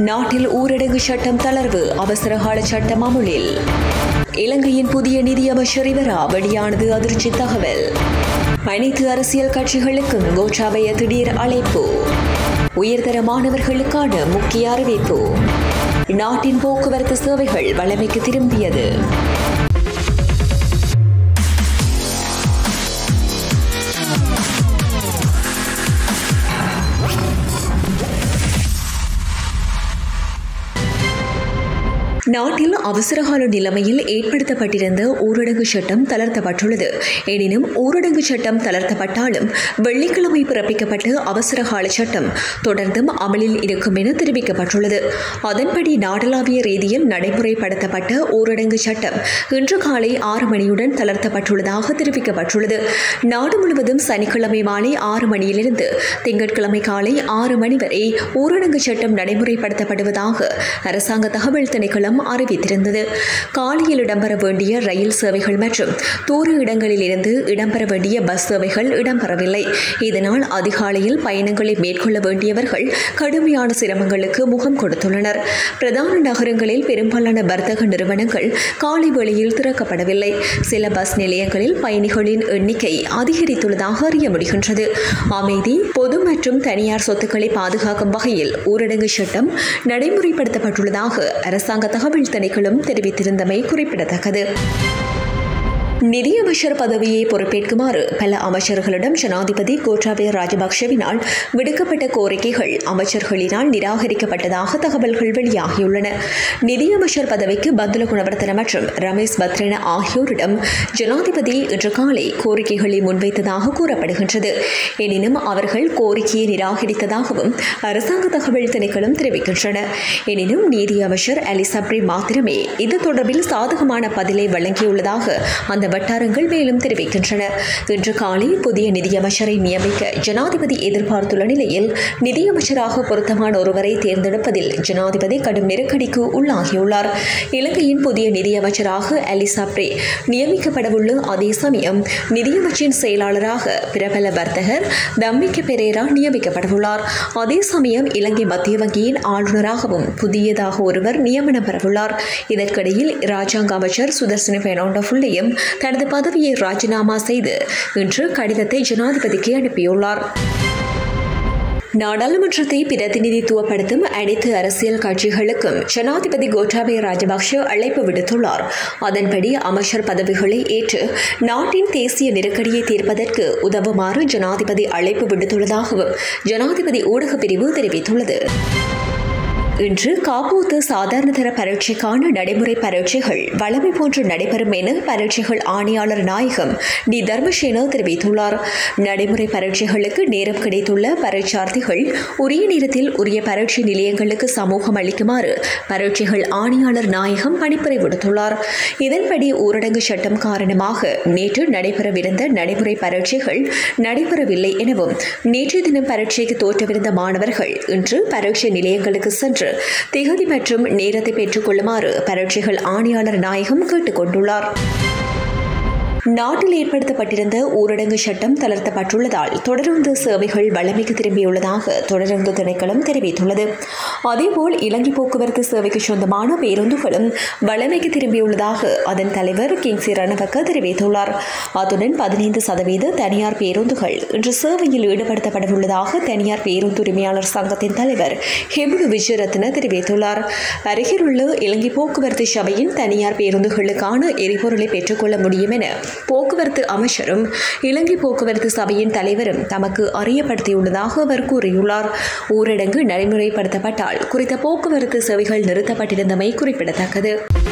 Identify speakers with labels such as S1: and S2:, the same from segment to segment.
S1: நாட்டில் ஊரடங்கு சட்டம் தளர்வு அவசரகால சட்டம் அமுலில் இலங்கையின் புதிய நிதியமைச்சர் இவரா வெளியானது அதிர்ச்சி தகவல் அனைத்து அரசியல் கட்சிகளுக்கும் கோட்டாபய திடீர் அழைப்பு உயர்தர மாணவர்களுக்கான முக்கிய அறிவிப்பு நாட்டின் போக்குவரத்து சேவைகள் வளமைக்கு திரும்பியது நாட்டில் அவசரகால நிலைமையில் ஏற்படுத்தப்பட்டிருந்த ஊரடங்கு சட்டம் தளர்த்தப்பட்டுள்ளது எனினும் ஊரடங்கு சட்டம் தளர்த்தப்பட்டாலும் வெள்ளிக்கிழமை பிறப்பிக்கப்பட்ட அவசரகால சட்டம் தொடர்ந்தும் அமலில் இருக்கும் என தெரிவிக்கப்பட்டுள்ளது அதன்படி நாடளாவிய ரீதியில் நடைமுறைப்படுத்தப்பட்ட ஊரடங்கு சட்டம் இன்று காலை ஆறு மணியுடன் தளர்த்தப்பட்டுள்ளதாக தெரிவிக்கப்பட்டுள்ளது நாடு முழுவதும் சனிக்கிழமை மாலை ஆறு மணியிலிருந்து திங்கட்கிழமை காலை ஆறு மணி வரை ஊரடங்கு சட்டம் நடைமுறைப்படுத்தப்படுவதாக அரசாங்க தகவல் திணைக்களம் மூலம் அறிவித்திருந்தது காலையில் இடம்பெற வேண்டிய ரயில் சேவைகள் மற்றும் தூர இடங்களில் இருந்து இடம்பெற வேண்டிய பஸ் சேவைகள் இடம்பெறவில்லை இதனால் அதிகாலையில் பயணங்களை மேற்கொள்ள வேண்டியவர்கள் கடுமையான சிரமங்களுக்கு முகம் கொடுத்துள்ளனர் பிரதான நகரங்களில் பெரும்பாலான வர்த்தக நிறுவனங்கள் காலை வேளையில் திறக்கப்படவில்லை சில பஸ் நிலையங்களில் பயணிகளின் எண்ணிக்கை அதிகரித்துள்ளதாக அறிய முடிகின்றது அமைதி பொது மற்றும் தனியார் சொத்துக்களை பாதுகாக்கும் வகையில் ஊரடங்கு சட்டம் நடைமுறைப்படுத்தப்பட்டுள்ளதாக அரசாங்க தகவல் திணைக்களம் தெரிவித்திருந்தமை குறிப்பிடத்தக்கது நிதியமைச்சர் பதவியை பொறுப்பேற்குமாறு பல அமைச்சர்களிடம் ஜனாதிபதி கோட்டாபய ராஜபக்ஷவினால் விடுக்கப்பட்ட கோரிக்கைகள் அமைச்சர்களினால் நிராகரிக்கப்பட்டதாக தகவல்கள் வெளியாகியுள்ளன நிதியமைச்சர் பதவிக்கு பந்துல குணவர்த்தன மற்றும் ரமேஷ் பத்ரன ஆகியோரிடம் ஜனாதிபதி இன்று காலை கோரிக்கைகளை முன்வைத்ததாக கூறப்படுகின்றது எனினும் அவர்கள் கோரிக்கையை நிராகரித்ததாகவும் அரசாங்க தகவல் திணைக்களம் தெரிவிக்கின்றன எனினும் நீதி அமைச்சர் அலிசப்ரி மாத்திரமே இது தொடர்பில் சாதகமான பதிலை வழங்கியுள்ளதாக அந்த வட்டாரங்கள் மேலும் தெரிவிக்கின்றன இன்று காலை புதிய நிதியமைச்சரை நியமிக்க ஜனாதிபதி எதிர்பார்த்துள்ள நிலையில் நிதியமைச்சராக பொருத்தமான ஒருவரை தேர்ந்தெடுப்பதில் ஜனாதிபதி கடும் நெருக்கடிக்கு உள்ளாகியுள்ளார் இலங்கையின் புதிய நிதியமைச்சராக அலிசாப்ரே நியமிக்கப்படவுள்ள அதே சமயம் நிதியமைச்சின் செயலாளராக பிரபல வர்த்தகர் தம்மிக்க பெரேரா நியமிக்கப்படவுள்ளார் அதே சமயம் இலங்கை மத்திய வங்கியின் ஆளுநராகவும் புதியதாக ஒருவர் நியமனம் பெறவுள்ளார் இதற்கிடையில் ராஜாங்க அமைச்சர் சுதர்சன பெர்னாண்டோ ஃபுல்லையும் தனது பதவியை ராஜினாமா செய்து இன்று கடிதத்தை ஜனாதிபதிக்கு அனுப்பியுள்ளார் நாடாளுமன்றத்தை பிரதிநிதித்துவப்படுத்தும் அனைத்து அரசியல் கட்சிகளுக்கும் ஜனாதிபதி கோட்டாபய ராஜபக்ஷ அழைப்பு விடுத்துள்ளார் அதன்படி அமைச்சர் பதவிகளை ஏற்று நாட்டின் தேசிய நெருக்கடியை தீர்ப்பதற்கு உதவுமாறு ஜனாதிபதி அழைப்பு விடுத்துள்ளதாகவும் ஜனாதிபதி ஊடகப் பிரிவு தெரிவித்துள்ளது இன்று காப்போத்து சாதாரண தர பரீட்சைக்கான நடைமுறை பரீட்சைகள் வளமை போன்று நடைபெறும் என பரீட்சைகள் ஆணையாளர் நாயகம் டி தர்மசேனா தெரிவித்துள்ளார் நடைமுறை பரீட்சைகளுக்கு நேரம் கிடைத்துள்ள பரீட்சார்த்திகள் உரிய நேரத்தில் உரிய பரீட்சை நிலையங்களுக்கு சமூகம் அளிக்குமாறு பரீட்சைகள் ஆணையாளர் நாயகம் பணிப்புரை விடுத்துள்ளார் இதன்படி ஊரடங்கு சட்டம் காரணமாக நேற்று நடைபெறவிருந்த நடைமுறை பரீட்சைகள் நடைபெறவில்லை எனவும் நேற்றைய தினம் பரீட்சைக்கு தோற்றவிருந்த மாணவர்கள் இன்று பரீட்சை நிலையங்களுக்கு சென்று திகதி மற்றும் நேரத்தை பெற்றுக் கொள்ளுமாறு பரீட்சைகள் ஆணையாளர் நாயகம் கேட்டுக் கொண்டுள்ளார் நாட்டில் ஏற்படுத்தப்பட்டிருந்த ஊரடங்கு சட்டம் தளர்த்தப்பட்டுள்ளதால் தொடருந்து சேவைகள் வளமைக்கு திரும்பியுள்ளதாக தொடருந்து திணைக்களம் தெரிவித்துள்ளது அதேபோல் இலங்கை போக்குவரத்து சேவைக்கு சொந்தமான பேருந்துகளும் வளமைக்கு திரும்பியுள்ளதாக அதன் தலைவர் கிங்சி ரணவக்க தெரிவித்துள்ளார் அத்துடன் பதினைந்து சதவீத தனியார் பேருந்துகள் இன்று சேவையில் ஈடுபடுத்தப்படவுள்ளதாக தனியார் பேருந்து உரிமையாளர் சங்கத்தின் தலைவர் ஹெபுடு விஜயரத்ன தெரிவித்துள்ளார் அருகிலுள்ள இலங்கை போக்குவரத்து சபையின் தனியார் பேருந்துகளுக்கான எரிபொருளை பெற்றுக்கொள்ள முடியும் என போக்குவரத்து அமைச்சரும் இலங்கை போக்குவரத்து சபையின் தலைவரும் தமக்கு அறியப்படுத்தியுள்ளதாக அவர் கூறியுள்ளார் ஊரடங்கு நடைமுறைப்படுத்தப்பட்டால் குறித்த போக்குவரத்து சேவைகள் நிறுத்தப்பட்டிருந்தமை குறிப்பிடத்தக்கது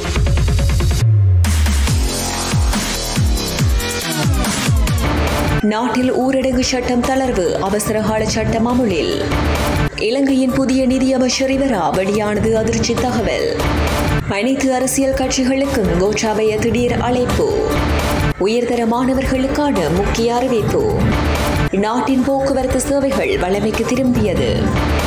S1: நாட்டில் ஊரடங்கு சட்டம் தளர்வு அவசரகால சட்டம் அமுலில் இலங்கையின் புதிய நிதியமைச்சர் இவரா வெளியானது அதிர்ச்சி தகவல் அனைத்து அரசியல் கட்சிகளுக்கும் கோட்டாபய திடீர் அழைப்பு உயர்தர மாணவர்களுக்கான முக்கிய அறிவிப்பு நாட்டின் போக்குவரத்து சேவைகள் வளமைக்கு திரும்பியது